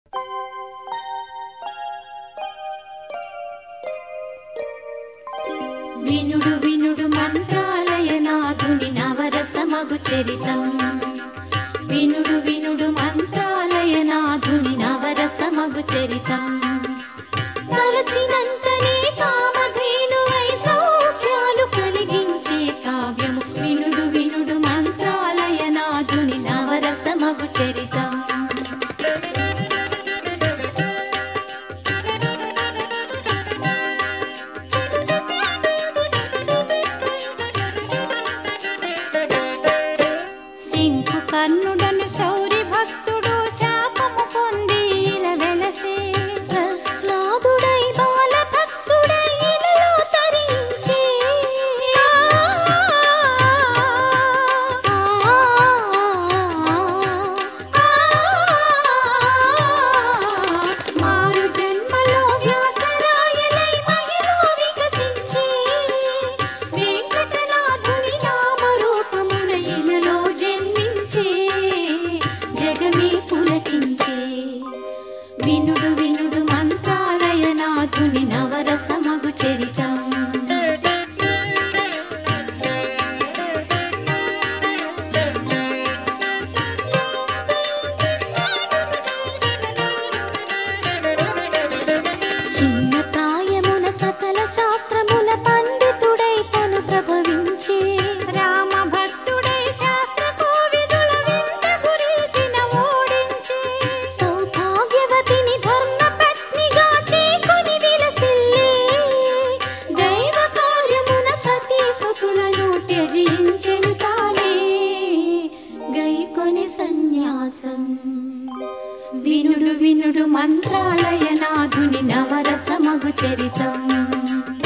వినుడు వినుడు మంత్రాలయనాథుని నవరసమగు చరితం వినుడు వినుడు మంత్రాలయనాథుని నవరసమగు చరితం తలచినంతనే కామధేనువై సౌఖ్యాలు కలిగించే కావ్యము వినుడు వినుడు మంత్రాలయనాథుని నవరసమగు చరితం సింకు కర్ణుడను శౌరి భక్తుడు శాపము పొంది ఇలా వెలసే ప్రహ్లాదుడై బాల భక్తుడై ఇలలో తరించే మారు జన్మలో వ్యాసరాయలై మహిలో వికసించే వెంకటనాథుని నామరూపమున ఇలలో జన్మించే జగమే పులకించే వినుడు వినుడు మంత్రాలయనాథుని నవరసమగు చరితం చిన్న ప్రాయమున సకల శాస్త్రముల పండితుడై తను ప్రభవించే రామ భక్తుడై శాస్త్ర కోవిదుల వింత గురీతిన ఓడించే సౌభాగ్యవతిని ధర్మ పత్నిగా చేకొని విలసిల్లే దైవ కార్యమున సతీ సుతులను త్యజించెను తానే గైకొని సన్యాసం వినుడు వినుడు మంత్రాలయనాథుని నవరసమగు చరితం